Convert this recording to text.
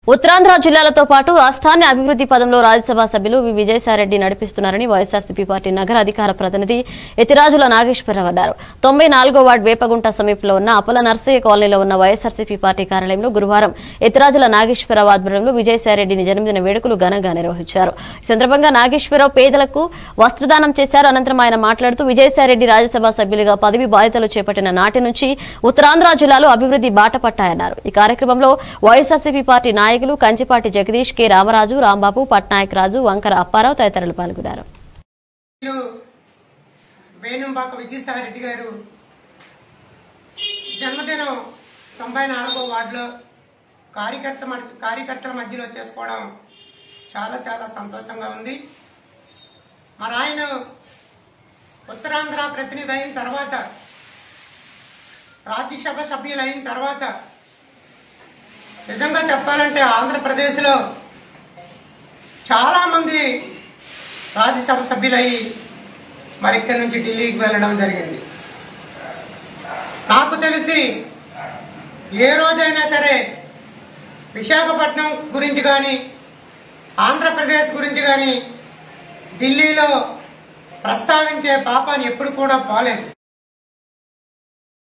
ఉత్తరాంధ్ర జిల్లాలతో పాటు రాష్ట్రాన్ని అభివృద్ధి పదంలో రాజ్యసభ సభ్యులు వి విజయసాయిరెడ్డి నడిపిస్తున్నారని వైఎస్ఆర్సీపీ పార్టీ నగర అధికార ప్రతినిధి ఎతిరాజుల నాగేశ్వరరావు అన్నారు తొంభై నాలుగో వార్డు వేపగుంట సమీపంలో ఉన్న అపల నర్సయ్య కాలనీలో ఉన్న వైఎస్ఆర్సీపీ పార్టీ కార్యాలయంలో గురువారం ఎతిరాజుల నాగేశ్వరరావు ఆధ్వర్యంలో విజయసాయిరెడ్డిని జన్మదిన వేడుకలు ఘనంగా నిర్వహించారు ఈ సందర్భంగా నాగేశ్వరరావు పేదలకు వస్త్రదానం చేశారు అనంతరం ఆయన మాట్లాడుతూ విజయసాయిరెడ్డి రాజ్యసభ సభ్యులుగా పదవి బాధ్యతలు చేపట్టిన నాటి నుంచి ఉత్తరాంధ్ర జిల్లాలో అభివృద్ధి బాట పట్టాయన్నారు ఈ కార్యక్రమంలో వైఎస్ఆర్సీపీ పార్టీ నాయకులు కంచిపాటి జగదీష్ కె రామరాజు రాంబాబు పట్నాయక్ రాజు వంకర అప్పారావు తదితరులు పాల్గొన్నారు వీరు వేణుంబాక విజయసాయిరెడ్డి గారు జన్మదినం తొంభై నాలుగో వార్డులో కార్యకర్త మధ్య- కార్యకర్తల మధ్యలో చేసుకోవడం చాలా చాలా సంతోషంగా ఉంది మరి ఆయన ఉత్తరాంధ్ర ప్రతినిధి అయిన తర్వాత రాజ్యసభ సభ్యులు అయిన తర్వాత నిజంగా చెప్పాలంటే ఆంధ్రప్రదేశ్లో చాలా మంది రాజ్యసభ సభ్యులయ్యి మరి ఇక్కడి నుంచి ఢిల్లీకి వెళ్ళడం జరిగింది నాకు తెలిసి ఏ రోజైనా సరే విశాఖపట్నం గురించి కానీ ఆంధ్రప్రదేశ్ గురించి కానీ ఢిల్లీలో ప్రస్తావించే పాపాన్ని ఎప్పుడు కూడా పోలేదు